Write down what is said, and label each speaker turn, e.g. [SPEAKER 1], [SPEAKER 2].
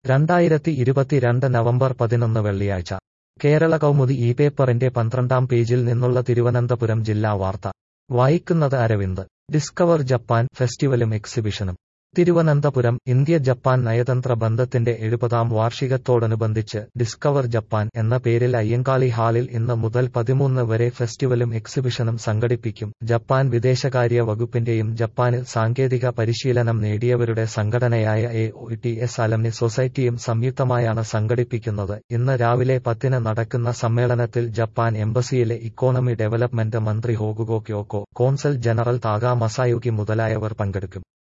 [SPEAKER 1] രണ്ടായിരത്തി ഇരുപത്തിരണ്ട് നവംബർ പതിനൊന്ന് വെള്ളിയാഴ്ച കേരള കൗമുദി ഈ പേപ്പറിന്റെ പന്ത്രണ്ടാം പേജിൽ നിന്നുള്ള തിരുവനന്തപുരം ജില്ലാ വാർത്ത വായിക്കുന്നത് അരവിന്ദ് ഡിസ്കവർ ജപ്പാൻ ഫെസ്റ്റിവലും എക്സിബിഷനും തിരുവനന്തപുരം ഇന്ത്യ ജപ്പാൻ നയതന്ത്ര ബന്ധത്തിന്റെ എഴുപതാം വാർഷികത്തോടനുബന്ധിച്ച് ഡിസ്കവർ ജപ്പാൻ എന്ന പേരിൽ അയ്യങ്കാളി ഹാളിൽ ഇന്ന് മുതൽ പതിമൂന്ന് വരെ ഫെസ്റ്റിവലും എക്സിബിഷനും സംഘടിപ്പിക്കും ജപ്പാൻ വിദേശകാര്യ വകുപ്പിന്റെയും ജപ്പാനിൽ സാങ്കേതിക പരിശീലനം നേടിയവരുടെ സംഘടനയായ A O T S alumni സൊസൈറ്റിയും സംയുക്തമായാണ് സംഘടിപ്പിക്കുന്നത് ഇന്ന് രാവിലെ പത്തിന് നടക്കുന്ന സമ്മേളനത്തിൽ ജപ്പാൻ എംബസിയിലെ ഇക്കോണമി ഡെവലപ്മെന്റ് മന്ത്രി ഹോകുഗോ ക്യോക്കോ കോൺസൽ ജനറൽ താഗ മസായുക്കി മുതലായവർ പങ്കെടുക്കും